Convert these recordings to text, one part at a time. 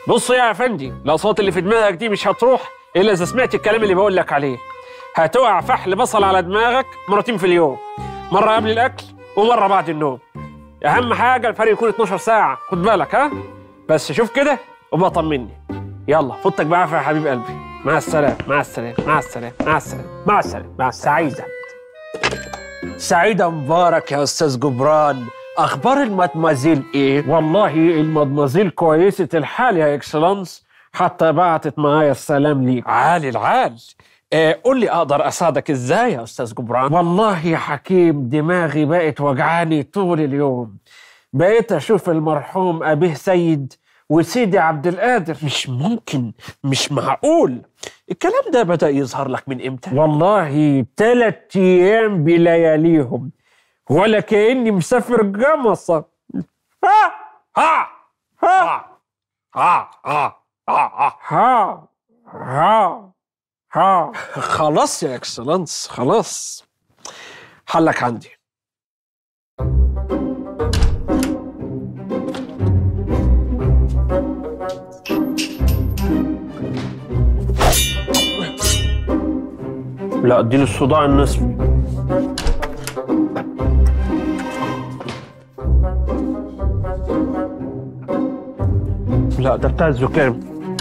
بص يا افندي الاصوات اللي في دماغك دي مش هتروح الا اذا سمعت الكلام اللي بقول لك عليه هتقع فحل بصل على دماغك مرتين في اليوم مره قبل الاكل ومره بعد النوم اهم حاجه الفرق يكون 12 ساعه خد بالك ها بس شوف كده وبقى طمني يلا فوتك بعافيه يا حبيب قلبي مع السلامه مع السلامه مع السلامه مع السلامه مع السلامه مع السعيده سعيدة مبارك يا أستاذ جبران أخبار المدمزيل إيه؟ والله المدمزيل كويسة الحال يا إكسلانس حتى بعتت معايا السلام ليك عالي العال آه قول لي اقدر اساعدك ازاي يا استاذ جبران والله يا حكيم دماغي بقت وجعاني طول اليوم بقيت أشوف المرحوم أبيه سيد وسيدي عبد القادر مش ممكن مش معقول الكلام ده بدا يظهر لك من امتى والله تلات أيام بلياليهم ولا كأني مسافر جمصة ها ها ها ها ها ها ها ها ها خلاص يا اكسلانس خلاص حلك عندي لا اديني الصداع النصفي لا ده بتاع الزكام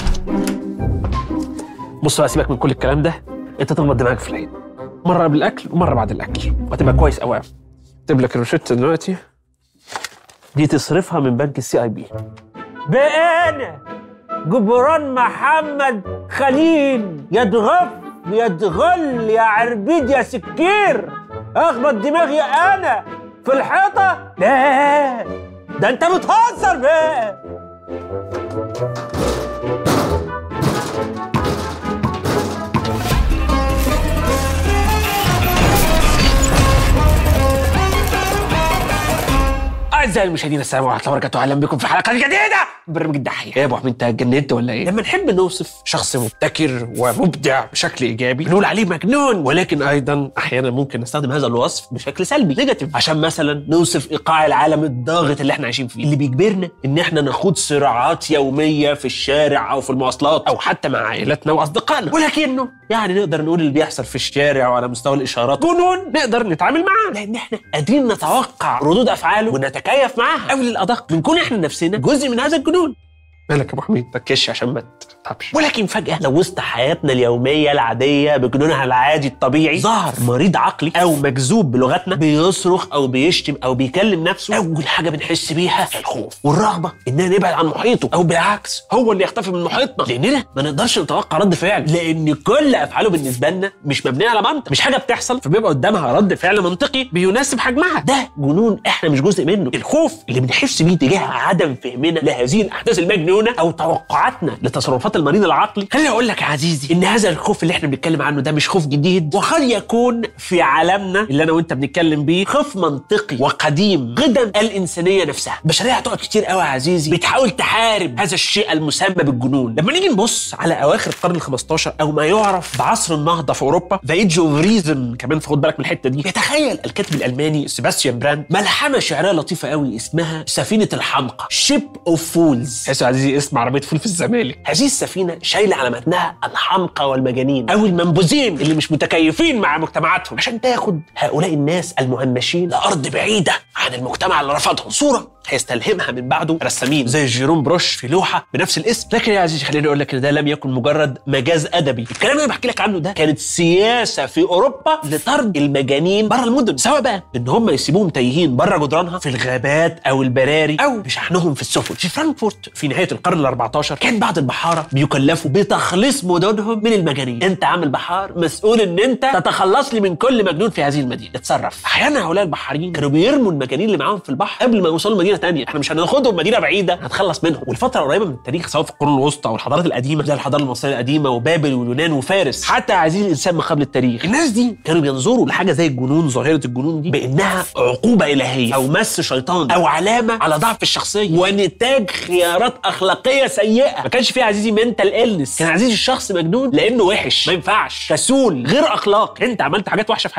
بص بقى سيبك من كل الكلام ده انت تغمض دماغك في العين مره قبل الاكل ومره بعد الاكل وهتبقى كويس قوي اكتب لك الروشته دلوقتي دي تصرفها من بنك السي اي بي بقى انا جبران محمد خليل يا تغف يا تغل يا عربيد يا سكير اخبط دماغي انا في الحيطه لا ده انت بتهزر بقى أعزائي المشاهدين السلام عليكم ورحمة الله وبركاته أهلا بكم في حلقة جديدة من برنامج الدحيح يا أبو حميد أنت اتجننت ولا إيه؟ لما نحب نوصف شخص مبتكر ومبدع بشكل إيجابي بنقول عليه مجنون ولكن أيضا أحيانا ممكن نستخدم هذا الوصف بشكل سلبي نيجاتيف عشان مثلا نوصف إيقاع العالم الضاغط اللي إحنا عايشين فيه اللي بيجبرنا إن إحنا نخوض صراعات يومية في الشارع أو في المواصلات أو حتى مع عائلتنا وأصدقائنا ولكنه يعني نقدر نقول اللي بيحصل في الشارع وعلى مستوى الإشارات جنون نقدر نتعامل معاه لأن إحنا قادرين نتوقع ردود أفعاله ونتكيف معاها أو للأدق بنكون إحنا نفسنا جزء من هذا الجنون مالك يا ابو حميد ما تكش عشان ما تتعبش ولكن فجاه لو وسط حياتنا اليوميه العاديه بجنونها العادي الطبيعي ظهر مريض عقلي او مجذوب بلغتنا بيصرخ او بيشتم او بيكلم نفسه اول حاجه بنحس بيها الخوف والرغبه اننا نبعد عن محيطه او بالعكس هو اللي يختفي من محيطنا لاننا ما نقدرش نتوقع رد فعل لان كل افعاله بالنسبه لنا مش مبنيه على منطق مش حاجه بتحصل فبيبقى قدامها رد فعل منطقي بيناسب حجمها ده جنون احنا مش جزء منه الخوف اللي بنحس بيه تجاه عدم فهمنا لهذه الاحداث المجنونه او توقعاتنا لتصرفات المريض العقلي خليني اقول لك يا عزيزي ان هذا الخوف اللي احنا بنتكلم عنه ده مش خوف جديد وقد يكون في عالمنا اللي انا وانت بنتكلم بيه خوف منطقي وقديم قدم الانسانيه نفسها البشريه هتقعد كتير قوي يا عزيزي بتحاول تحارب هذا الشيء المسمى بالجنون لما نيجي نبص على اواخر القرن ال15 او ما يعرف بعصر النهضه في اوروبا ذا ايدج اوف ريزن كمان خد بالك من الحته دي يتخيل الكاتب الالماني سيباستيان براند ملحمه شعريه لطيفه قوي اسمها سفينه الحمقى شيب اوف فولز تحس يا عزيزي اسم عربيه فول في الزمالك هذه السفينه شايله على متنها الحمقى والمجانين او المنبوذين اللي مش متكيفين مع مجتمعاتهم عشان تاخد هؤلاء الناس المهمشين لارض بعيده عن المجتمع اللي رفضهم صوره هيستلهمها من بعده رسامين زي جيروم بروش في لوحه بنفس الاسم لكن يا عزيزي خليني اقول لك ان ده لم يكن مجرد مجاز ادبي الكلام اللي انا بحكي لك عنه ده كانت سياسه في اوروبا لطرد المجانين بره المدن سواء بقى ان هم يسيبوهم تايهين بره جدرانها في الغابات او البراري او بشحنهم في السفن في فرانكفورت في نهايه القرن ال 14 كان بعض البحاره بيكلفوا بتخليص مدنهم من المجانين انت عامل بحار مسؤول ان انت تتخلص لي من كل مجنون في هذه المدينه اتصرف احيانا هؤلاء البحارين كانوا بيرموا المجانين اللي معاهم في البحر قبل ما يوصلوا مدينه تانية احنا مش هناخدهم مدينه بعيده هنتخلص منهم والفتره قريبه من التاريخ سواء في القرون الوسطى او الحضارات القديمه زي الحضاره المصريه القديمه وبابل واليونان وفارس حتى عزيز الانسان ما قبل التاريخ الناس دي كانوا بينظروا لحاجه زي الجنون ظاهره الجنون دي بانها عقوبه الهيه او مس شيطان او علامه على ضعف الشخصيه ونتاج خيارات اخلاقيه سيئه ما كانش فيه عزيزي منتال النس كان عزيزي الشخص مجنون لانه وحش ما ينفعش كسول غير اخلاقي انت عملت حاجات وحشه في حياتك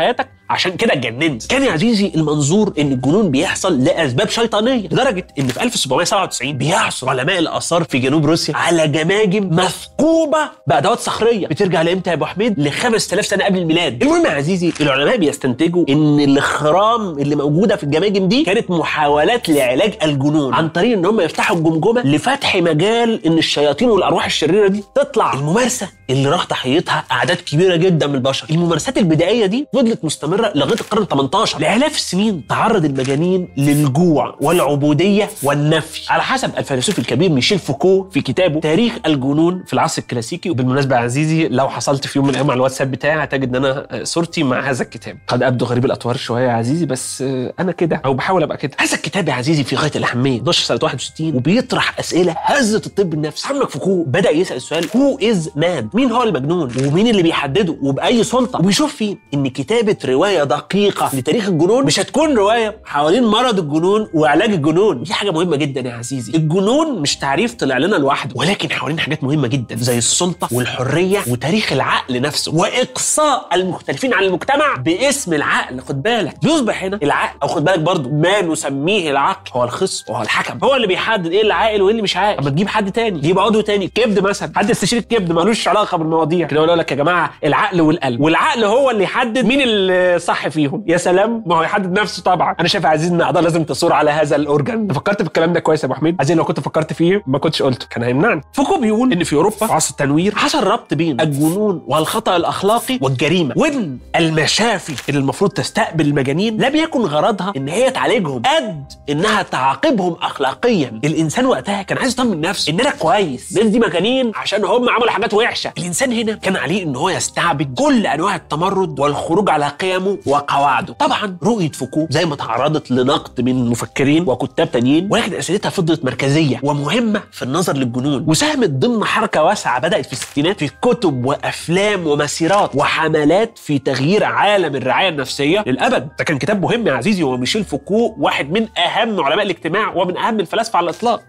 عشان كده اتجننت كان يا عزيزي المنظور ان الجنون بيحصل لاسباب شيطانيه لدرجه ان في 1797 بيعثر علماء الاثار في جنوب روسيا على جماجم مثقوبه بادوات صخريه بترجع لامتى يا ابو حميد ل 5000 سنه قبل الميلاد المهم يا عزيزي العلماء بيستنتجوا ان الاخرام اللي موجوده في الجماجم دي كانت محاولات لعلاج الجنون عن طريق ان هم يفتحوا الجمجمه لفتح مجال ان الشياطين والارواح الشريره دي تطلع الممارسه اللي راح ضحيتها اعداد كبيره جدا من البشر الممارسات البدائيه دي فضلت مستمره لغايه القرن 18 لالاف السنين تعرض المجانين للجوع والعبوديه والنفي على حسب الفيلسوف الكبير ميشيل فوكو في كتابه تاريخ الجنون في العصر الكلاسيكي وبالمناسبه يا عزيزي لو حصلت في يوم من الايام على الواتساب بتاعي هتجد ان انا صورتي مع هذا الكتاب قد ابدو غريب الاطوار شويه يا عزيزي بس انا كده او بحاول ابقى كده هذا الكتاب يا عزيزي في غايه الاهميه نشر سنه 61 وبيطرح اسئله هزت الطب النفسي عمك فوكو بدا يسال السؤال هو از مان مين هو المجنون ومين اللي بيحدده وباي سلطه وبيشوف فيه ان كتابه روايه دقيقه لتاريخ الجنون مش هتكون روايه حوالين مرض الجنون وعلاج الجنون دي حاجه مهمه جدا يا عزيزي الجنون مش تعريف طلع لنا لوحده ولكن حوالين حاجات مهمه جدا زي السلطه والحريه وتاريخ العقل نفسه واقصاء المختلفين عن المجتمع باسم العقل خد بالك يصبح هنا العقل او خد بالك برضو ما نسميه العقل هو الخصم وهو الحكم هو اللي بيحدد ايه اللي عاقل وايه اللي مش عاقل اما تجيب حد تاني جيب عضو تاني كبد مثلا حد يستشير الكبد ملوش علاقه بالمواضيع كده يقول لك يا جماعه العقل والقلب والعقل هو اللي يحدد مين اللي صح فيهم يا سلام ما هو يحدد نفسه طبعا انا شايف يا عزيز ان اعضاء لازم تصور على هذا الاورجن فكرت في الكلام ده كويس يا ابو حميد عايزين لو كنت فكرت فيه ما كنتش قلته كان هيمنعني فوكو بيقول ان في اوروبا في عصر التنوير حصل ربط بين الجنون والخطا الاخلاقي والجريمه وان المشافي اللي المفروض تستقبل المجانين لم يكن غرضها ان هي تعالجهم قد انها تعاقبهم اخلاقيا الانسان وقتها كان عايز يطمن نفسه ان انا كويس الناس دي مجانين عشان هم عملوا حاجات وحشه الانسان هنا كان عليه ان هو يستعبد كل انواع التمرد والخروج على قيمه وقواعده طبعا رؤيه فوكو زي ما تعرضت لنقد من مفكرين وكتاب تانيين ولكن اسئلتها فضلت مركزيه ومهمه في النظر للجنون وساهمت ضمن حركه واسعه بدات في الستينات في كتب وافلام ومسيرات وحملات في تغيير عالم الرعايه النفسيه للابد ده كان كتاب مهم يا عزيزي هو ميشيل فوكو واحد من اهم علماء الاجتماع ومن اهم الفلاسفه على الاطلاق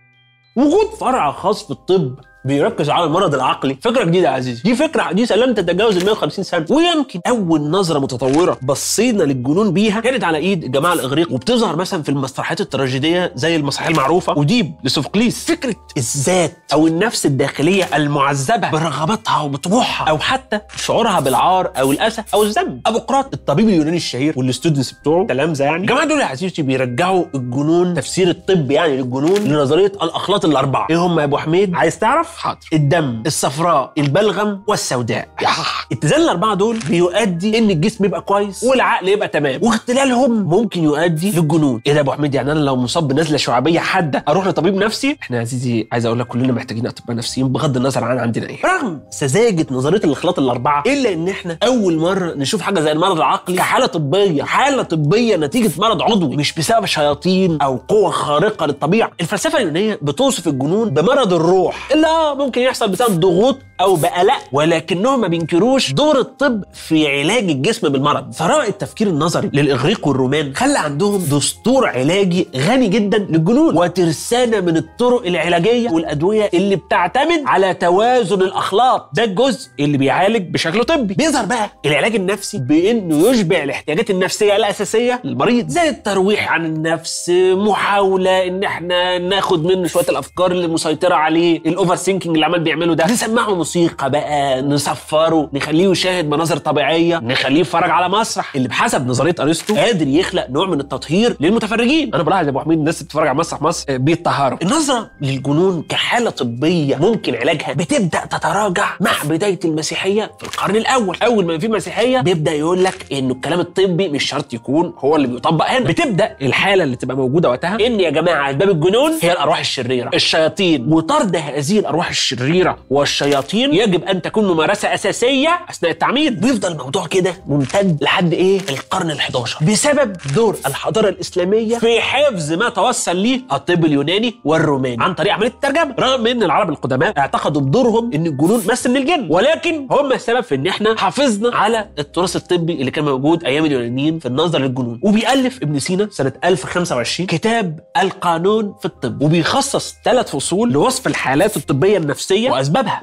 وجود فرع خاص في الطب بيركز على المرض العقلي فكره جديده يا عزيزي دي فكره حديثه لم تتجاوز ال 150 سنه ويمكن اول نظره متطوره بصينا للجنون بيها كانت على ايد الجماعه الاغريق وبتظهر مثلا في المسرحيات التراجيديه زي المسرحيه المعروفه وديب لسوفوكليس فكره الذات او النفس الداخليه المعذبه برغباتها وبطموحها او حتى شعورها بالعار او الاسى او الذنب ابوقراط الطبيب اليوناني الشهير والستودنتس بتوعه تلامذه يعني الجماعه دول يا عزيزي بيرجعوا الجنون تفسير الطب يعني للجنون لنظريه الاخلاط الاربعه ايه هم يا ابو حميد عايز تعرف حاضر الدم الصفراء البلغم والسوداء اتزان الاربعه دول بيؤدي ان الجسم يبقى كويس والعقل يبقى تمام واختلالهم ممكن يؤدي للجنون ايه ده يا ابو حميد يعني انا لو مصاب بنزله شعبيه حاده اروح لطبيب نفسي احنا يا عزيزي عايز اقول لك كلنا محتاجين اطباء نفسيين بغض النظر عن عندنا ايه رغم سذاجه نظريه الاخلاط الاربعه الا ان احنا اول مره نشوف حاجه زي المرض العقلي كحاله طبيه حاله طبيه نتيجه مرض عضوي مش بسبب شياطين او قوه خارقه للطبيعه الفلسفه اليونانيه بتوصف الجنون بمرض الروح اللي آه ممكن يحصل بسبب ضغوط او بقلق ولكنهم ما بينكروش دور الطب في علاج الجسم بالمرض ثراء التفكير النظري للاغريق والرومان خلى عندهم دستور علاجي غني جدا للجنون وترسانه من الطرق العلاجيه والادويه اللي بتعتمد على توازن الاخلاط ده الجزء اللي بيعالج بشكل طبي بيظهر بقى العلاج النفسي بانه يشبع الاحتياجات النفسيه الاساسيه للمريض زي الترويح عن النفس محاوله ان احنا ناخد منه شويه الافكار اللي مسيطره عليه الاوفر ثينكينج اللي عمال بيعمله ده نسمعه موسيقى بقى نصفره نخليه يشاهد مناظر طبيعيه نخليه يتفرج على مسرح اللي بحسب نظريه ارسطو قادر يخلق نوع من التطهير للمتفرجين انا بلاحظ يا ابو حميد الناس اللي بتتفرج على مسرح مصر آه، بيتطهروا النظره للجنون كحاله طبيه ممكن علاجها بتبدا تتراجع مع بدايه المسيحيه في القرن الاول اول ما في مسيحيه بيبدا يقول لك انه الكلام الطبي مش شرط يكون هو اللي بيطبق هنا بتبدا الحاله اللي تبقى موجوده وقتها ان يا جماعه اسباب الجنون هي الارواح الشريره الشياطين وطرد هذه الارواح الشريره والشياطين يجب ان تكون ممارسه اساسيه اثناء التعميد بيفضل الموضوع كده ممتد لحد ايه القرن ال11 بسبب دور الحضاره الاسلاميه في حفظ ما توصل ليه الطب اليوناني والروماني عن طريق عمليه الترجمه رغم ان العرب القدماء اعتقدوا بدورهم ان الجنون مس من الجن ولكن هم السبب في ان احنا حافظنا على التراث الطبي اللي كان موجود ايام اليونانيين في النظر للجنون وبيالف ابن سينا سنه 1025 كتاب القانون في الطب وبيخصص ثلاث فصول لوصف الحالات الطبيه النفسيه واسبابها وبيجي برضه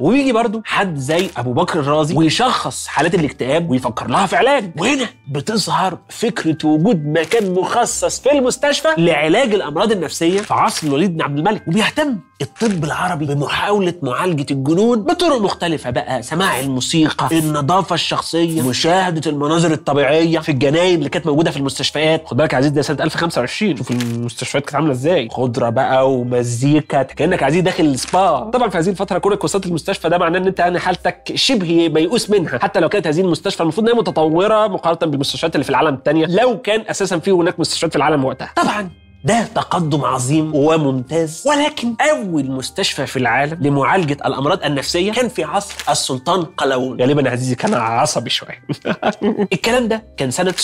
برضو حد زي ابو بكر الرازي ويشخص حالات الاكتئاب ويفكر لها في علاج وهنا بتظهر فكره وجود مكان مخصص في المستشفى لعلاج الامراض النفسيه في عصر الوليد بن عبد الملك وبيهتم الطب العربي بمحاوله معالجه الجنون بطرق مختلفه بقى سماع الموسيقى النظافه الشخصيه مشاهده المناظر الطبيعيه في الجناين اللي كانت موجوده في المستشفيات خد بالك يا عزيز ده سنه 1025 شوف المستشفيات كانت عامله ازاي خضره بقى ومزيكا كانك عزيز داخل السبا طبعا في هذه الفتره كونك وصلت المستشفى ده معناه ان انت يعني حالتك شبه ميؤوس منها حتى لو كانت هذه المستشفى المفروض ان هي متطوره مقارنه بالمستشفيات اللي في العالم الثانيه لو كان اساسا في هناك مستشفيات في العالم وقتها طبعا ده تقدم عظيم وممتاز ولكن اول مستشفى في العالم لمعالجه الامراض النفسيه كان في عصر السلطان قلاوون غالبا يا عزيزي كان عصبي شويه الكلام ده كان سنه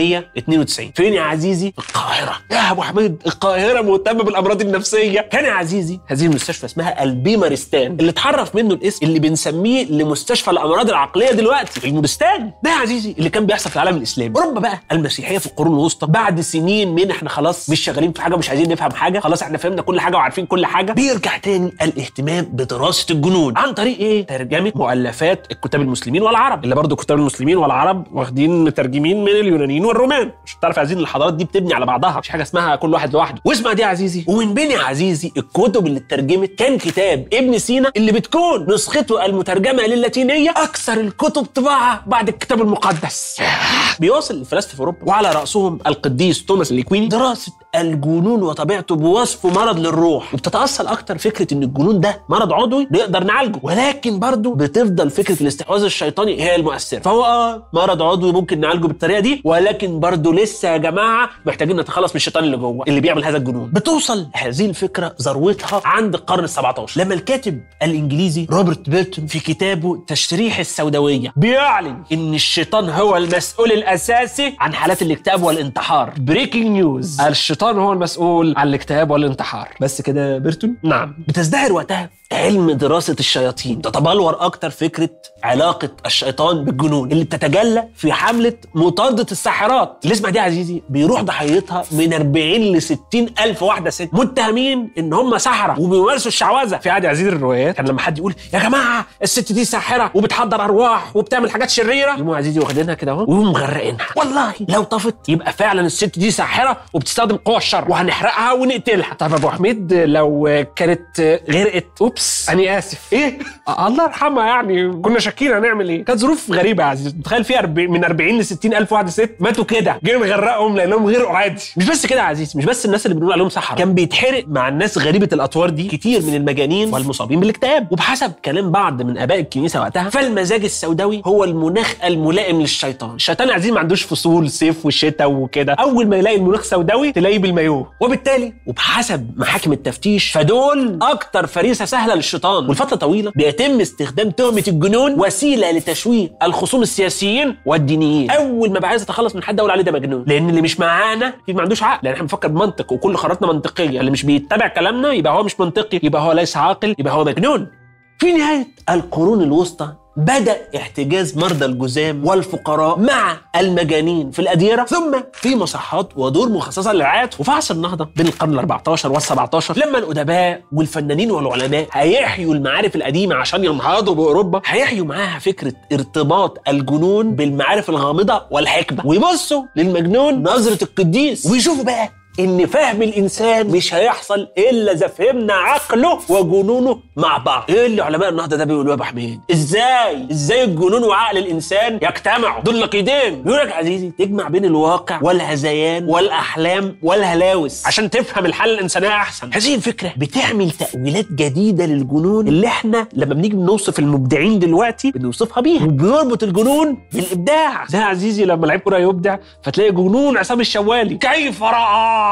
792 فين يا عزيزي القاهره يا ابو حميد القاهره مهتمه بالامراض النفسيه كان يا عزيزي هذه المستشفى اسمها البيمارستان اللي اتحرف منه الاسم اللي بنسميه لمستشفى الامراض العقليه دلوقتي المورستان ده يا عزيزي اللي كان بيحصل في العالم الاسلامي اوروبا بقى المسيحيه في القرون الوسطى بعد سنين من احنا خلاص مش شغالين في حاجه مش عايزين نفهم حاجه خلاص احنا فهمنا كل حاجه وعارفين كل حاجه بيرجع تاني الاهتمام بدراسه الجنون عن طريق ايه ترجمه مؤلفات الكتاب المسلمين والعرب اللي برضه كتاب المسلمين والعرب واخدين مترجمين من اليونانيين والرومان مش تعرف عايزين الحضارات دي بتبني على بعضها مش حاجه اسمها كل واحد لوحده واسمع دي يا عزيزي ومن بين يا عزيزي الكتب اللي اترجمت كان كتاب ابن سينا اللي بتكون نسخته المترجمه للاتينيه اكثر الكتب طباعه بعد الكتاب المقدس بيواصل الفلاسفه في اوروبا وعلى راسهم القديس توماس الإكويني دراسه الجنون وطبيعته بوصفه مرض للروح وبتتاصل اكتر فكره ان الجنون ده مرض عضوي نقدر نعالجه ولكن برضه بتفضل فكره الاستحواذ الشيطاني هي المؤثره فهو اه مرض عضوي ممكن نعالجه بالطريقه دي ولكن برضه لسه يا جماعه محتاجين نتخلص من الشيطان اللي جوه اللي بيعمل هذا الجنون بتوصل هذه الفكره ذروتها عند القرن ال17 لما الكاتب الانجليزي روبرت بيرتون في كتابه تشريح السوداويه بيعلن ان الشيطان هو المسؤول الاساسي عن حالات الاكتئاب والانتحار بريكنج نيوز الشيطان هو المسؤول عن الاكتئاب والانتحار بس كده يا بيرتون نعم بتزدهر وقتها علم دراسة الشياطين تتبلور أكتر فكرة علاقة الشيطان بالجنون اللي بتتجلى في حملة مطاردة الساحرات اللي اسمها دي يا عزيزي بيروح ضحيتها من 40 ل 60 ألف واحدة ست متهمين إن هم سحرة وبيمارسوا الشعوذة في عادي عزيز الروايات كان لما حد يقول يا جماعة الست دي ساحرة وبتحضر أرواح وبتعمل حاجات شريرة يقوموا عزيزي واخدينها كده أهو ويقوموا مغرقينها والله لو طفت يبقى فعلا الست دي ساحرة وبتستخدم قوى الشر وهنحرقها ونقتلها طب أبو حميد لو كانت غرقت اوبس انا اسف ايه آه، الله يرحمها يعني كنا شاكين هنعمل ايه كانت ظروف غريبه يا عزيز تخيل في أرب... من 40 ل 60 الف واحده ست ماتوا كده جينا نغرقهم لانهم غرقوا عادي مش بس كده يا عزيز مش بس الناس اللي بنقول عليهم سحرة كان بيتحرق مع الناس غريبه الاطوار دي كتير من المجانين والمصابين بالاكتئاب وبحسب كلام بعض من اباء الكنيسه وقتها فالمزاج السوداوي هو المناخ الملائم للشيطان الشيطان يا عزيز ما عندوش فصول صيف وشتاء وكده اول ما يلاقي المناخ سوداوي تلاقيه بالمايوه وبالتالي وبحسب محاكم التفتيش فدول اكتر فريسه سهله للشيطان ولفتره طويله بيتم استخدام تهمه الجنون وسيله لتشويه الخصوم السياسيين والدينيين اول ما بقى عايز اتخلص من حد اقول عليه ده مجنون لان اللي مش معانا اكيد ما عندوش عقل لان احنا بنفكر بمنطق وكل قراراتنا منطقيه اللي مش بيتبع كلامنا يبقى هو مش منطقي يبقى هو ليس عاقل يبقى هو مجنون في نهايه القرون الوسطى بدأ احتجاز مرضى الجذام والفقراء مع المجانين في الأديرة ثم في مصحات ودور مخصصة للرعاية وفي عصر النهضة بين القرن ال 14 وال 17 لما الأدباء والفنانين والعلماء هيحيوا المعارف القديمة عشان ينهضوا بأوروبا هيحيوا معاها فكرة ارتباط الجنون بالمعارف الغامضة والحكمة ويبصوا للمجنون نظرة القديس ويشوفوا بقى ان فهم الانسان مش هيحصل الا اذا فهمنا عقله وجنونه مع بعض ايه اللي علماء النهضه ده بيقولوا يا ابو حميد ازاي ازاي الجنون وعقل الانسان يجتمعوا دول نقيضين يقول لك عزيزي تجمع بين الواقع والهذيان والاحلام والهلاوس عشان تفهم الحاله الانسانيه احسن هذه الفكره بتعمل تاويلات جديده للجنون اللي احنا لما بنيجي بنوصف المبدعين دلوقتي بنوصفها بيها وبيربط الجنون بالابداع زي يا عزيزي لما لعيب كوره يبدع فتلاقي جنون عصام الشوالي كيف رأى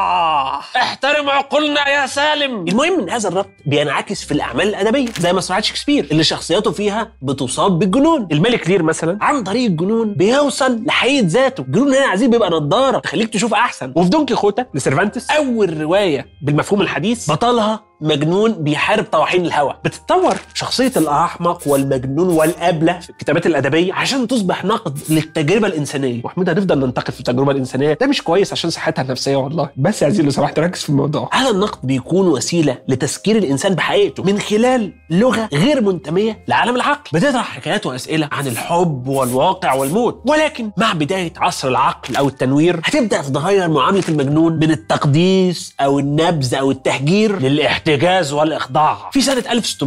احترم عقولنا يا سالم المهم ان هذا الربط بينعكس في الاعمال الادبيه زي مسرحيات شكسبير اللي شخصياته فيها بتصاب بالجنون الملك لير مثلا عن طريق الجنون بيوصل لحقيقه ذاته الجنون هنا عايزين بيبقى نضاره تخليك تشوف احسن وفي دون كيخوتا لسيرفانتس اول روايه بالمفهوم الحديث بطلها مجنون بيحارب طواحين الهواء بتتطور شخصيه الاحمق والمجنون والابله في الكتابات الادبيه عشان تصبح نقد للتجربه الانسانيه وحمود هنفضل ننتقد في التجربه الانسانيه ده مش كويس عشان صحتها النفسيه والله بس يا عزيزي لو سمحت ركز في الموضوع هذا النقد بيكون وسيله لتذكير الانسان بحقيقته من خلال لغه غير منتميه لعالم العقل بتطرح حكايات واسئله عن الحب والواقع والموت ولكن مع بدايه عصر العقل او التنوير هتبدا تتغير معامله المجنون من التقديس او النبذ او التهجير للاحتجاز والاخضاع في سنه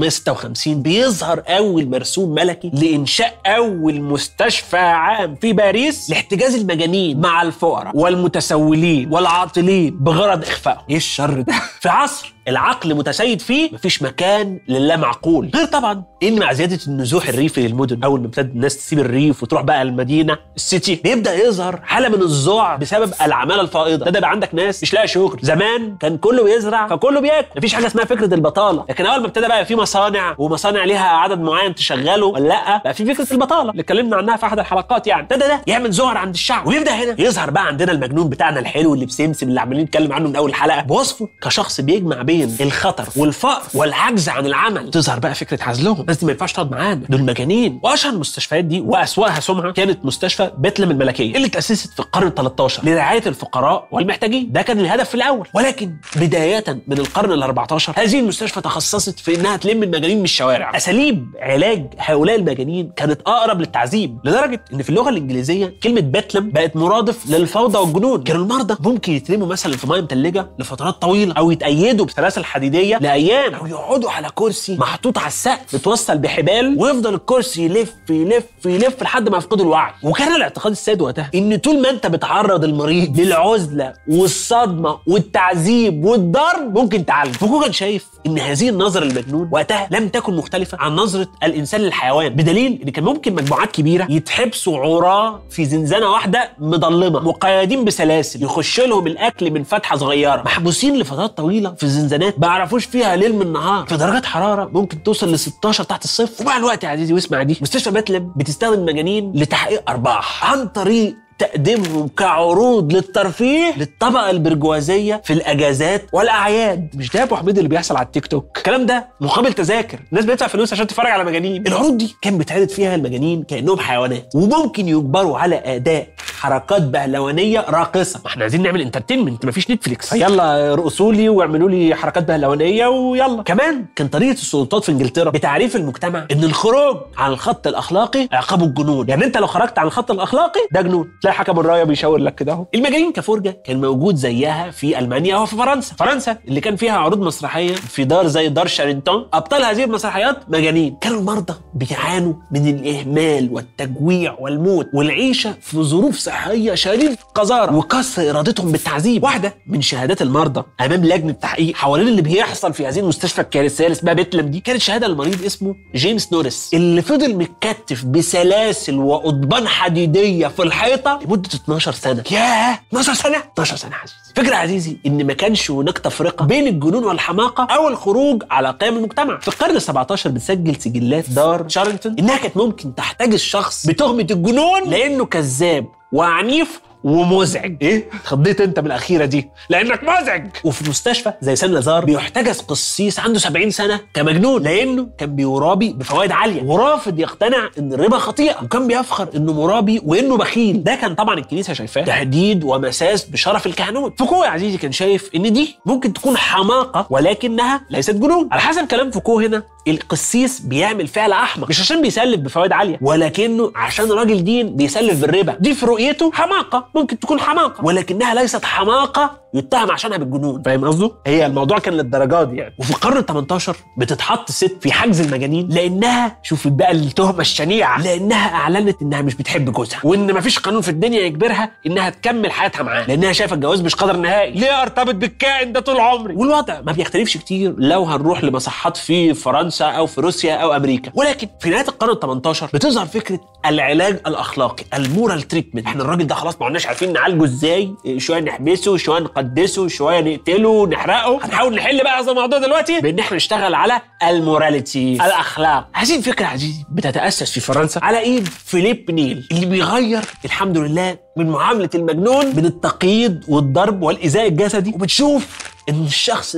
1656 بيظهر اول مرسوم ملكي لانشاء اول مستشفى عام في باريس لاحتجاز المجانين مع الفقراء والمتسولين والعاطلين بغرض اخفائهم ايه الشر ده في عصر العقل متسيد فيه مفيش مكان للا معقول غير طبعا ان مع زياده النزوح الريفي للمدن اول ما ابتدت الناس تسيب الريف وتروح بقى المدينه السيتي بيبدا يظهر حاله من الذعر بسبب العماله الفائضه ده يبقى عندك ناس مش لاقي شغل زمان كان كله بيزرع فكله بياكل مفيش حاجه اسمها فكره البطاله لكن اول ما ابتدى بقى في مصانع ومصانع ليها عدد معين تشغله ولا لا بقى في فكره البطاله اللي اتكلمنا عنها في احد الحلقات يعني ده ده ده يعمل ذعر عند الشعب ويبدا هنا يظهر بقى عندنا المجنون بتاعنا الحلو اللي بسمسم اللي عمالين نتكلم عنه من اول حلقه بوصفه كشخص بيجمع بين الخطر والفقر والعجز عن العمل تظهر بقى فكره عزلهم الناس دي ما ينفعش تقعد معانا دول مجانين واشهر المستشفيات دي واسواها سمعه كانت مستشفى بيتلم الملكيه اللي تاسست في القرن ال 13 لرعايه الفقراء والمحتاجين ده كان الهدف في الاول ولكن بدايه من القرن ال 14 هذه المستشفى تخصصت في انها تلم المجانين من الشوارع اساليب علاج هؤلاء المجانين كانت اقرب للتعذيب لدرجه ان في اللغه الانجليزيه كلمه بيتلم بقت مرادف للفوضى والجنون كانوا المرضى ممكن يترموا مثلا في ميه متلجه لفترات طويله او يتأيدوا بسلاسل حديديه لايام او يقعدوا على كرسي محطوط على السقف متوصل بحبال ويفضل الكرسي يلف يلف يلف لحد ما يفقدوا الوعي وكان الاعتقاد السائد وقتها ان طول ما انت بتعرض المريض للعزله والصدمه والتعذيب والضرب ممكن تعالجه فوكو كان شايف ان هذه النظره للمجنون وقتها لم تكن مختلفه عن نظره الانسان للحيوان بدليل ان كان ممكن مجموعات كبيره يتحبسوا عراه في زنزانه واحده مظلمه مقيدين بسلاسل يخش لهم الاكل من فتحه صغيره محبوسين لفترات طويله في الزنزانات ما يعرفوش فيها ليل من نهار في درجات حراره ممكن توصل ل 16 تحت الصفر ومع الوقت يا عزيزي واسمع دي مستشفى باتلم بتستخدم المجانين لتحقيق ارباح عن طريق تقديمهم كعروض للترفيه للطبقه البرجوازيه في الاجازات والاعياد مش ده يا ابو حميد اللي بيحصل على التيك توك الكلام ده مقابل تذاكر الناس بتدفع فلوس عشان تتفرج على مجانين العروض دي كان بيتعرض فيها المجانين كانهم حيوانات وممكن يجبروا على اداء حركات بهلوانيه راقصه ما احنا عايزين نعمل انترتينمنت مفيش نتفليكس يلا ارقصوا لي واعملوا لي حركات بهلوانيه ويلا كمان كان طريقه السلطات في انجلترا بتعريف المجتمع ان الخروج عن الخط الاخلاقي عقابه الجنون يعني انت لو خرجت عن الخط الاخلاقي ده جنون تلاقي حكم الرايه بيشاور لك كده اهو المجانين كفرجه كان موجود زيها في المانيا وفي فرنسا فرنسا اللي كان فيها عروض مسرحيه في دار زي دار شارينتون ابطال هذه المسرحيات مجانين كانوا المرضى بيعانوا من الاهمال والتجويع والموت والعيشه في ظروف صحيه شديده القذاره وكسر ارادتهم بالتعذيب واحده من شهادات المرضى امام لجنه تحقيق حوالين اللي بيحصل في هذه المستشفى الكارثيه اللي اسمها بيتلم دي كانت شهاده لمريض اسمه جيمس نوريس اللي فضل متكتف بسلاسل وقضبان حديديه في الحيطه لمده 12 سنه ياه 12 سنه 12 سنه يا عزيزي فكرة عزيزي ان ما كانش هناك تفرقه بين الجنون والحماقه او الخروج على قيم المجتمع في القرن ال17 بتسجل سجلات دار شارلتون انها كانت ممكن تحتاج الشخص بتهمه الجنون لانه كذاب وعنيف ومزعج ايه اتخضيت انت من الاخيره دي لانك مزعج وفي مستشفى زي سان لازار بيحتجز قسيس عنده 70 سنه كمجنون لانه كان بيرابي بفوائد عاليه ورافض يقتنع ان الربا خطيئه وكان بيفخر انه مرابي وانه بخيل ده كان طبعا الكنيسه شايفاه تهديد ومساس بشرف الكهنوت فوكو يا عزيزي كان شايف ان دي ممكن تكون حماقه ولكنها ليست جنون على حسب كلام فوكو هنا القسيس بيعمل فعل احمق مش عشان بيسلف بفوائد عاليه ولكنه عشان راجل دين بيسلف بالربا دي في رؤيته حماقه ممكن تكون حماقه ولكنها ليست حماقه يتهم عشانها بالجنون فاهم قصده هي الموضوع كان للدرجات دي يعني وفي القرن ال 18 بتتحط ست في حجز المجانين لانها شوف بقى التهمه الشنيعه لانها اعلنت انها مش بتحب جوزها وان مفيش قانون في الدنيا يجبرها انها تكمل حياتها معاه لانها شايفه الجواز مش قدر نهائي ليه ارتبط بالكائن ده طول عمري والوضع ما بيختلفش كتير لو هنروح لمصحات في فرنسا او في روسيا او امريكا ولكن في نهايه القرن ال 18 بتظهر فكره العلاج الاخلاقي المورال تريتمنت احنا الراجل ده خلاص ما عدناش عارفين نعالجه ازاي شويه نحبسه شويه نقدسه شويه نقتله نحرقه هنحاول نحل بقى هذا الموضوع دلوقتي بان احنا نشتغل على الموراليتي الاخلاق هذه الفكره عزيزي بتتاسس في فرنسا على ايد فيليب نيل اللي بيغير الحمد لله من معامله المجنون من التقييد والضرب والايذاء الجسدي وبتشوف ان الشخص ده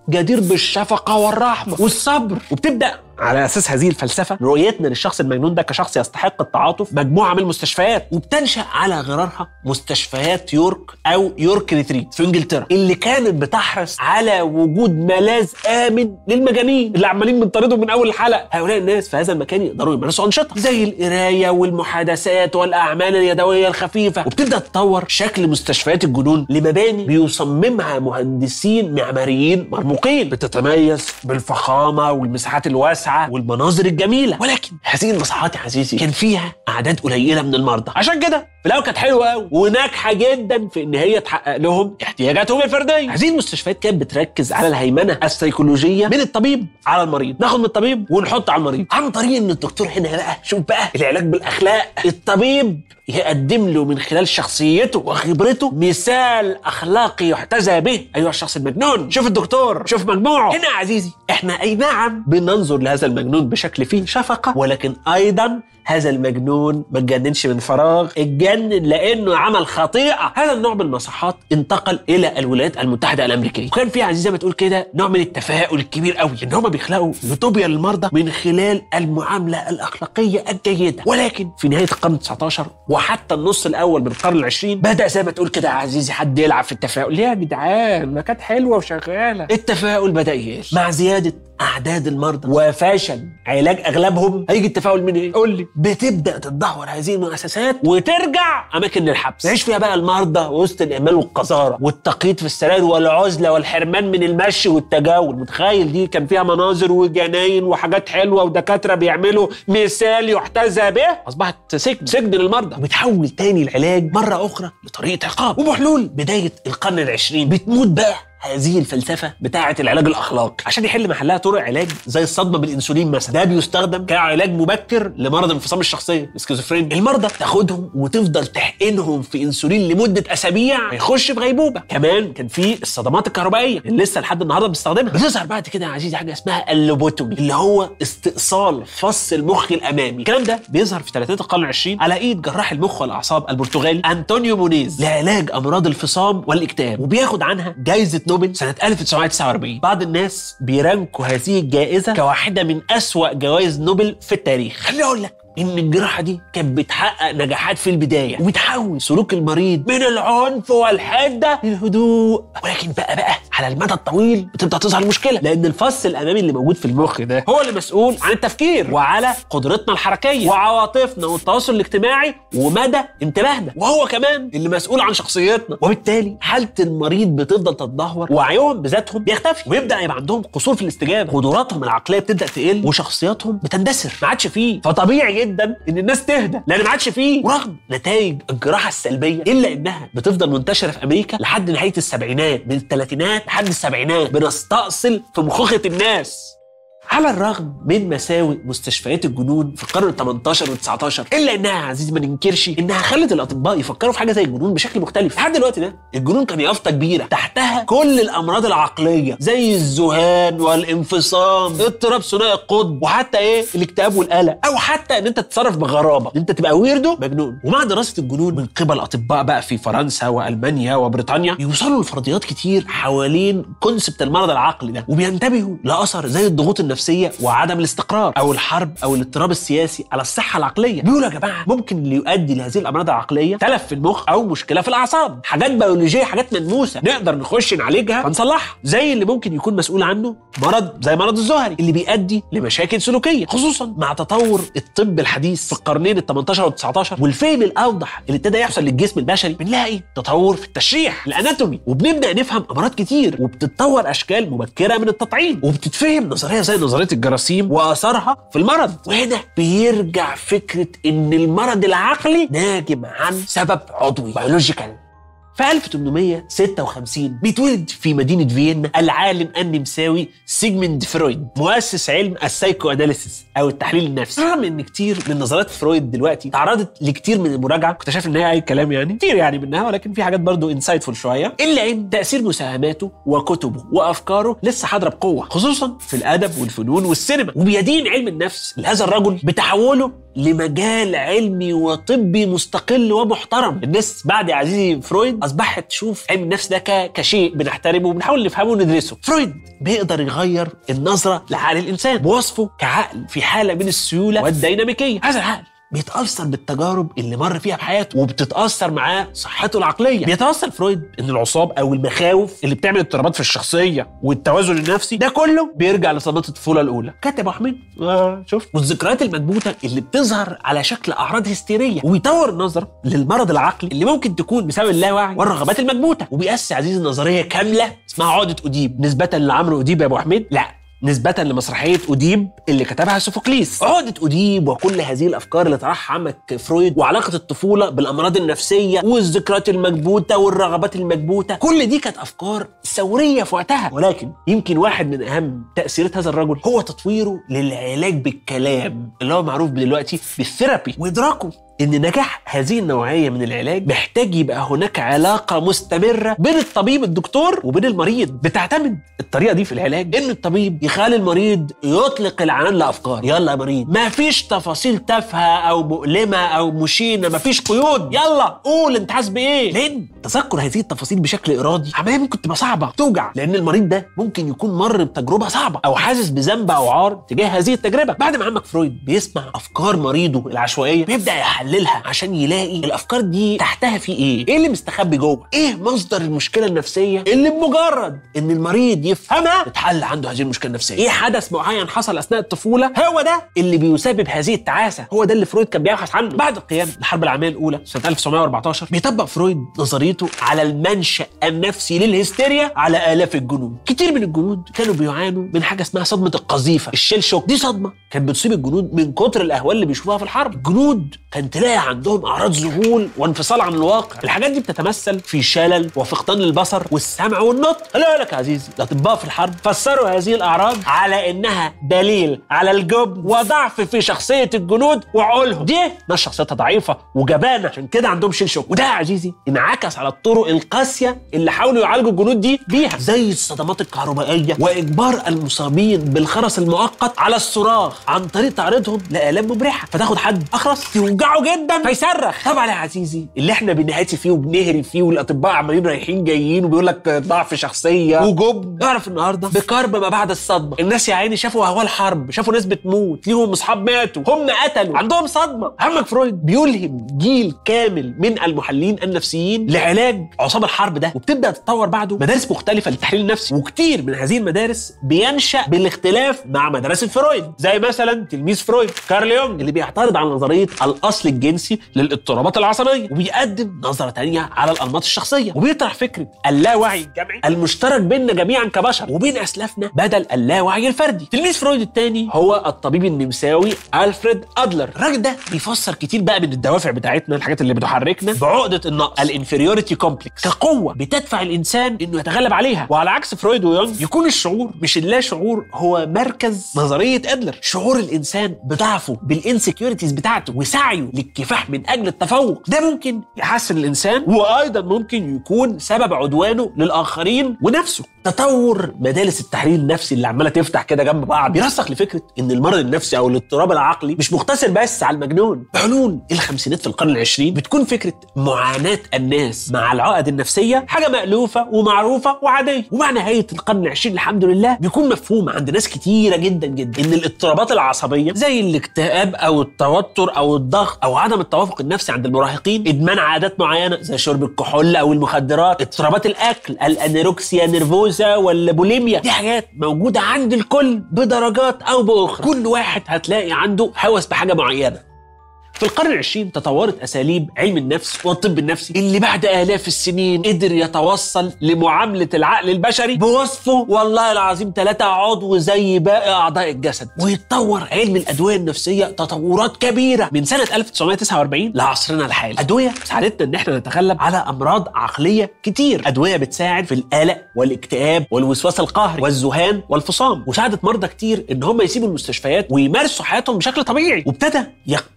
جدير بالشفقه والرحمه والصبر وبتبدا على اساس هذه الفلسفه رؤيتنا للشخص المجنون ده كشخص يستحق التعاطف مجموعه من المستشفيات وبتنشا على غرارها مستشفيات يورك او يورك ريتريت في انجلترا اللي كانت بتحرص على وجود ملاذ امن للمجانين اللي عمالين بنطاردهم من اول الحلقه هؤلاء الناس في هذا المكان يقدروا يمارسوا انشطه زي القرايه والمحادثات والاعمال اليدويه الخفيفه وبتبدا تطور شكل مستشفيات الجنون لمباني بيصممها مهندسين معماريين مرموقين بتتميز بالفخامه والمساحات الواسعه والمناظر الجميله ولكن هذه المساحات يا عزيزي كان فيها اعداد قليله من المرضى عشان كده في الاول كانت حلوه قوي وناجحه جدا في ان هي تحقق لهم احتياجاتهم الفرديه هذه المستشفيات كانت بتركز على الهيمنه السيكولوجيه من الطبيب على المريض ناخد من الطبيب ونحط على المريض عن طريق ان الدكتور هنا بقى شوف بقى العلاج بالاخلاق الطبيب يقدم له من خلال شخصيته وخبرته مثال اخلاقي يحتذى به ايها الشخص المجنون شوف الدكتور شوف مجموعه هنا يا عزيزي احنا اي نعم بننظر لهذا المجنون بشكل فيه شفقه ولكن ايضا هذا المجنون ما اتجننش من فراغ اتجنن لانه عمل خطيئه هذا النوع من المصحات انتقل الى الولايات المتحده الامريكيه وكان في عزيزي زي ما تقول كده نوع من التفاؤل الكبير قوي ان هم بيخلقوا يوتوبيا للمرضى من خلال المعامله الاخلاقيه الجيده ولكن في نهايه القرن 19 وحتى النص الاول من القرن العشرين بدا زي ما تقول كده يا عزيزي حد يلعب في التفاؤل ليه يا جدعان ما كانت حلوه وشغاله التفاؤل بدا يقل مع زياده اعداد المرضى وفشل علاج اغلبهم هيجي التفاؤل من ايه؟ قول لي بتبدا تتدهور هذه المؤسسات وترجع اماكن للحبس يعيش فيها بقى المرضى وسط الاهمال والقذاره والتقييد في السراير والعزله والحرمان من المشي والتجول متخيل دي كان فيها مناظر وجناين وحاجات حلوه ودكاتره بيعملوا مثال يحتذى به اصبحت سجن سجن للمرضى وبتحول تاني العلاج مره اخرى لطريقه عقاب وبحلول بدايه القرن العشرين بتموت بقى هذه الفلسفه بتاعه العلاج الاخلاقي عشان يحل محلها طرق علاج زي الصدمه بالانسولين مثلا ده بيستخدم كعلاج مبكر لمرض انفصام الشخصيه السكيزوفرينيا المرضى تاخدهم وتفضل تحقنهم في انسولين لمده اسابيع هيخش في غيبوبه كمان كان في الصدمات الكهربائيه اللي لسه لحد النهارده بنستخدمها بتظهر بعد كده يا عزيزي حاجه اسمها اللوبوتومي اللي هو استئصال فص المخ الامامي الكلام ده بيظهر في ثلاثينات القرن العشرين على ايد جراح المخ والاعصاب البرتغالي انطونيو مونيز لعلاج امراض الفصام والاكتئاب وبياخد عنها جائزه نوبل سنة 1949 بعض الناس بيرانكوا هذه الجائزة كواحدة من أسوأ جوائز نوبل في التاريخ خليني أقول لك ان الجراحه دي كانت بتحقق نجاحات في البدايه وبتحول سلوك المريض من العنف والحده للهدوء ولكن بقى بقى على المدى الطويل بتبدا تظهر المشكله لان الفص الامامي اللي موجود في المخ ده هو اللي مسؤول عن التفكير وعلى قدرتنا الحركيه وعواطفنا والتواصل الاجتماعي ومدى انتباهنا وهو كمان اللي مسؤول عن شخصيتنا وبالتالي حاله المريض بتفضل تتدهور ووعيهم بذاتهم بيختفي ويبدا يبقى عندهم قصور في الاستجابه قدراتهم العقليه بتبدا تقل وشخصياتهم بتندثر ما عادش فيه فطبيعي جدا ان الناس تهدى لان ما عادش فيه ورغم نتائج الجراحه السلبيه الا انها بتفضل منتشره في امريكا لحد نهايه السبعينات من الثلاثينات لحد السبعينات بنستأصل في مخوخه الناس على الرغم من مساوئ مستشفيات الجنون في القرن ال 18 وال 19 الا انها يا عزيزي ما ننكرش انها خلت الاطباء يفكروا في حاجه زي الجنون بشكل مختلف لحد دلوقتي ده الجنون كان يافطه كبيره تحتها كل الامراض العقليه زي الذهان والانفصام اضطراب ثنائي القطب وحتى ايه الاكتئاب والقلق او حتى ان انت تتصرف بغرابه ان انت تبقى ويردو مجنون ومع دراسه الجنون من قبل اطباء بقى في فرنسا والمانيا وبريطانيا بيوصلوا لفرضيات كتير حوالين كونسبت المرض العقلي ده وبينتبهوا لاثر زي الضغوط النفسيه وعدم الاستقرار او الحرب او الاضطراب السياسي على الصحه العقليه بيقولوا يا جماعه ممكن اللي يؤدي لهذه الامراض العقليه تلف في المخ او مشكله في الاعصاب حاجات بيولوجيه حاجات ملموسه نقدر نخش نعالجها فنصلحها زي اللي ممكن يكون مسؤول عنه مرض زي مرض الزهري اللي بيؤدي لمشاكل سلوكيه خصوصا مع تطور الطب الحديث في القرنين ال 18 وال 19 والفهم الاوضح اللي ابتدى يحصل للجسم البشري بنلاقي تطور في التشريح الاناتومي وبنبدا نفهم امراض كتير وبتتطور اشكال مبكره من التطعيم وبتتفهم نظريه زي نظريه الجراثيم واثارها في المرض وهنا بيرجع فكره ان المرض العقلي ناجم عن سبب عضوي بيولوجيكال في 1856 بيتولد في مدينة فيينا العالم النمساوي سيجموند فرويد مؤسس علم السايكو اناليسيس او التحليل النفسي رغم ان كتير من نظريات فرويد دلوقتي تعرضت لكتير من المراجعه كنت شايف ان هي اي كلام يعني كتير يعني منها ولكن في حاجات برضو انسايتفول شويه الا ان تاثير مساهماته وكتبه وافكاره لسه حاضره بقوه خصوصا في الادب والفنون والسينما وبيدين علم النفس لهذا الرجل بتحوله لمجال علمي وطبي مستقل ومحترم الناس بعد يا عزيزي فرويد اصبحت تشوف علم النفس ده ك- كشيء بنحترمه وبنحاول نفهمه وندرسه فرويد بيقدر يغير النظره لعقل الانسان بوصفه كعقل في حاله من السيوله والديناميكيه هذا العقل بيتأثر بالتجارب اللي مر فيها بحياته وبتتأثر معاه صحته العقلية بيتوصل فرويد ان العصاب او المخاوف اللي بتعمل اضطرابات في الشخصية والتوازن النفسي ده كله بيرجع لصدمات الطفولة الأولى كاتب أبو حميد آه شفت والذكريات المكبوتة اللي بتظهر على شكل أعراض هستيرية وبيطور النظر للمرض العقلي اللي ممكن تكون بسبب اللاوعي والرغبات المكبوتة وبيأسس عزيز نظرية كاملة اسمها عقدة أديب نسبة لعمرو أديب يا أبو حميد لا نسبة لمسرحية أديب اللي كتبها سوفوكليس عقدة أديب وكل هذه الأفكار اللي طرحها عمك فرويد وعلاقة الطفولة بالأمراض النفسية والذكريات المكبوتة والرغبات المكبوتة كل دي كانت أفكار ثورية في وقتها ولكن يمكن واحد من أهم تأثيرات هذا الرجل هو تطويره للعلاج بالكلام اللي هو معروف دلوقتي بالثيرابي وإدراكه ان نجاح هذه النوعيه من العلاج محتاج يبقى هناك علاقه مستمره بين الطبيب الدكتور وبين المريض بتعتمد الطريقه دي في العلاج ان الطبيب يخلي المريض يطلق العنان لافكار يلا يا مريض ما فيش تفاصيل تافهه او مؤلمه او مشينه ما فيش قيود يلا قول انت حاسس بايه لان تذكر هذه التفاصيل بشكل ارادي عمليه ممكن تبقى صعبه توجع لان المريض ده ممكن يكون مر بتجربه صعبه او حاسس بذنب او عار تجاه هذه التجربه بعد ما عمك فرويد بيسمع افكار مريضه العشوائيه بيبدا يحللها عشان يلاقي الافكار دي تحتها في ايه ايه اللي مستخبي جوه ايه مصدر المشكله النفسيه اللي بمجرد ان المريض يفهمها تتحل عنده هذه المشكله النفسيه ايه حدث معين حصل اثناء الطفوله هو ده اللي بيسبب هذه التعاسه هو ده اللي فرويد كان بيبحث عنه بعد القيام الحرب العالميه الاولى سنه 1914 بيطبق فرويد نظريته على المنشا النفسي للهستيريا على الاف الجنود كتير من الجنود كانوا بيعانوا من حاجه اسمها صدمه القذيفه الشيل شوك دي صدمه كانت بتصيب الجنود من كتر الاهوال اللي بيشوفوها في الحرب الجنود كان تلاقي عندهم اعراض ذهول وانفصال عن الواقع الحاجات دي بتتمثل في شلل وفقدان البصر والسمع والنطق خلي بالك يا عزيزي الاطباء في الحرب فسروا هذه الاعراض على انها دليل على الجبن وضعف في شخصيه الجنود وعقولهم دي ناس شخصيتها ضعيفه وجبانه عشان كده عندهم شيل شوك وده يا عزيزي انعكس على الطرق القاسيه اللي حاولوا يعالجوا الجنود دي بيها زي الصدمات الكهربائيه واجبار المصابين بالخرس المؤقت على الصراخ عن طريق تعريضهم لالام مبرحه فتاخد حد اخرس توجعه جدا فيصرخ طبعا يا عزيزي اللي احنا بنهاتي فيه وبنهري فيه والاطباء عمالين رايحين جايين وبيقول لك ضعف شخصيه وجبن اعرف النهارده بكرب ما بعد الصدمه الناس يا عيني شافوا اهوال حرب شافوا ناس بتموت ليهم اصحاب ماتوا هم قتلوا عندهم صدمه عمك فرويد بيلهم جيل كامل من المحللين النفسيين لعلاج عصاب الحرب ده وبتبدا تتطور بعده مدارس مختلفه للتحليل النفسي وكتير من هذه المدارس بينشا بالاختلاف مع مدرسه فرويد زي مثلا تلميذ فرويد كارل يونغ اللي بيعترض على نظريه الاصل الجنسي للاضطرابات العصبيه وبيقدم نظره تانية على الانماط الشخصيه وبيطرح فكره اللاوعي الجمعي المشترك بيننا جميعا كبشر وبين اسلافنا بدل اللاوعي الفردي تلميذ فرويد الثاني هو الطبيب النمساوي الفريد ادلر الراجل ده بيفسر كتير بقى من الدوافع بتاعتنا الحاجات اللي بتحركنا بعقده النقص الانفيريوريتي كومبلكس كقوه بتدفع الانسان انه يتغلب عليها وعلى عكس فرويد ويونغ يكون الشعور مش اللا شعور هو مركز نظريه ادلر شعور الانسان بضعفه بالانسكيورتيز بتاعته وسعيه للكفاح من اجل التفوق ده ممكن يحسن الانسان وايضا ممكن يكون سبب عدوانه للاخرين ونفسه تطور مدارس التحليل النفسي اللي عماله تفتح كده جنب بعض بيرسخ لفكره ان المرض النفسي او الاضطراب العقلي مش مقتصر بس على المجنون حلول الخمسينات في القرن العشرين بتكون فكره معاناه الناس مع العقد النفسيه حاجه مألوفه ومعروفه وعاديه ومع نهايه القرن العشرين الحمد لله بيكون مفهوم عند ناس كتيره جدا جدا ان الاضطرابات العصبيه زي الاكتئاب او التوتر او الضغط او عدم التوافق النفسي عند المراهقين ادمان عادات معينه زي شرب الكحول او المخدرات اضطرابات الاكل الانيروكسيا نيرفوزا ولا بوليميا دي حاجات موجوده عند الكل بدرجات او باخرى كل واحد هتلاقي عنده هوس بحاجه معينه في القرن العشرين تطورت اساليب علم النفس والطب النفسي اللي بعد الاف السنين قدر يتوصل لمعامله العقل البشري بوصفه والله العظيم ثلاثة عضو زي باقي اعضاء الجسد ويتطور علم الادويه النفسيه تطورات كبيره من سنه 1949 لعصرنا الحالي ادويه ساعدتنا ان احنا نتغلب على امراض عقليه كتير ادويه بتساعد في القلق والاكتئاب والوسواس القهري والذهان والفصام وساعدت مرضى كتير ان هم يسيبوا المستشفيات ويمارسوا حياتهم بشكل طبيعي وابتدى يقترب علم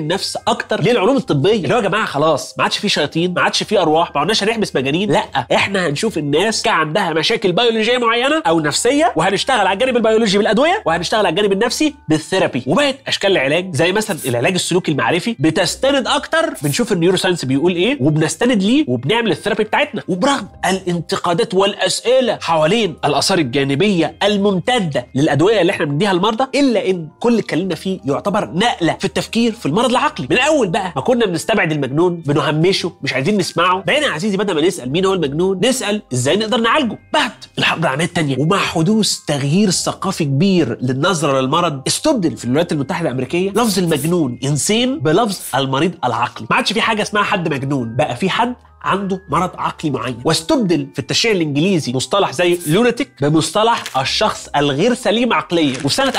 النفس اكتر للعلوم الطبيه اللي هو يا جماعه خلاص ما عادش في شياطين ما عادش في ارواح ما عدناش هنحبس مجانين لا احنا هنشوف الناس كان عندها مشاكل بيولوجيه معينه او نفسيه وهنشتغل على الجانب البيولوجي بالادويه وهنشتغل على الجانب النفسي بالثيرابي وبقت اشكال العلاج زي مثلا العلاج السلوكي المعرفي بتستند اكتر بنشوف النيورو ساينس بيقول ايه وبنستند ليه وبنعمل الثيرابي بتاعتنا وبرغم الانتقادات والاسئله حوالين الاثار الجانبيه الممتده للادويه اللي احنا بنديها للمرضى الا ان كل اللي اتكلمنا فيه يعتبر نقله في التفكير في المرض العقلي من اول بقى ما كنا بنستبعد المجنون بنهمشه مش عايزين نسمعه بقينا يا عزيزي بدل ما نسال مين هو المجنون نسال ازاي نقدر نعالجه بعد الحرب العالميه الثانيه ومع حدوث تغيير ثقافي كبير للنظره للمرض استبدل في الولايات المتحده الامريكيه لفظ المجنون انسين بلفظ المريض العقلي ما عادش في حاجه اسمها حد مجنون بقى في حد عنده مرض عقلي معين واستبدل في التشريع الانجليزي مصطلح زي لوناتيك بمصطلح الشخص الغير سليم عقليا وفي سنه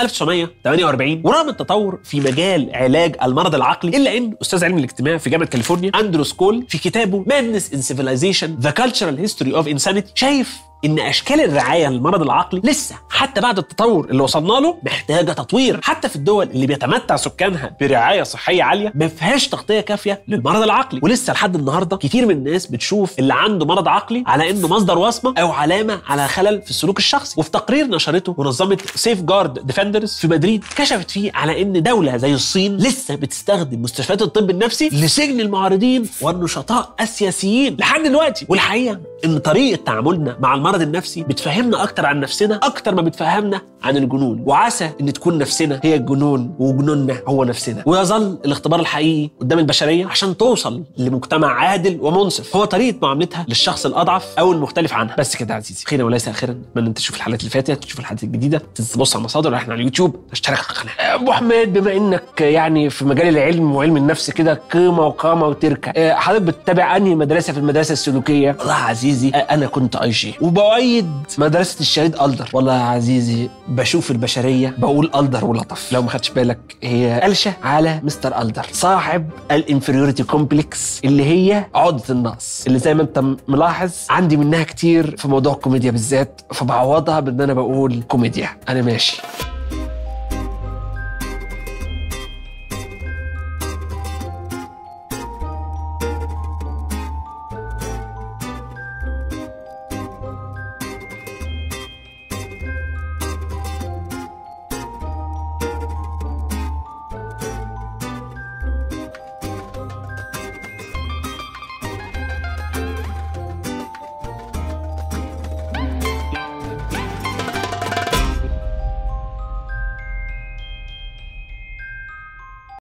1948 ورغم التطور في مجال علاج المرض العقلي الا ان استاذ علم الاجتماع في جامعه كاليفورنيا اندرو سكول في كتابه مادنس ان سيفيلايزيشن ذا كالتشرال هيستوري اوف انسانيتي شايف ان اشكال الرعايه للمرض العقلي لسه حتى بعد التطور اللي وصلنا له محتاجه تطوير حتى في الدول اللي بيتمتع سكانها برعايه صحيه عاليه ما فيهاش تغطيه كافيه للمرض العقلي ولسه لحد النهارده كتير من الناس بتشوف اللي عنده مرض عقلي على انه مصدر وصمه او علامه على خلل في السلوك الشخصي وفي تقرير نشرته منظمه سيف جارد ديفندرز في مدريد كشفت فيه على ان دوله زي الصين لسه بتستخدم مستشفيات الطب النفسي لسجن المعارضين والنشطاء السياسيين لحد دلوقتي والحقيقه ان طريقه تعاملنا مع المرض النفسي بتفهمنا اكتر عن نفسنا اكتر ما بتفهمنا عن الجنون وعسى ان تكون نفسنا هي الجنون وجنوننا هو نفسنا ويظل الاختبار الحقيقي قدام البشريه عشان توصل لمجتمع عادل ومنصف هو طريقه معاملتها للشخص الاضعف او المختلف عنها بس كده يا عزيزي خيرا وليس اخرا اتمنى انت تشوف الحلقات اللي فاتت تشوف الحلقات الجديده تبص على المصادر احنا على اليوتيوب اشترك في القناه ابو حميد بما انك يعني في مجال العلم وعلم النفس كده قيمه وقامه وتركه آه، حضرتك بتتابع انهي مدرسه في المدرسه السلوكيه والله يا عزيزي انا كنت اي جي وبؤيد مدرسه الشهيد الدر والله يا عزيزي بشوف البشريه بقول الدر ولطف لو ما خدتش بالك هي قلشه على مستر الدر صاحب الانفيريوريتي كومبلكس اللي هي عقده النقص اللي زي ما انت ملاحظ عندي منها كتير في موضوع الكوميديا بالذات فبعوضها بان انا بقول كوميديا انا ماشي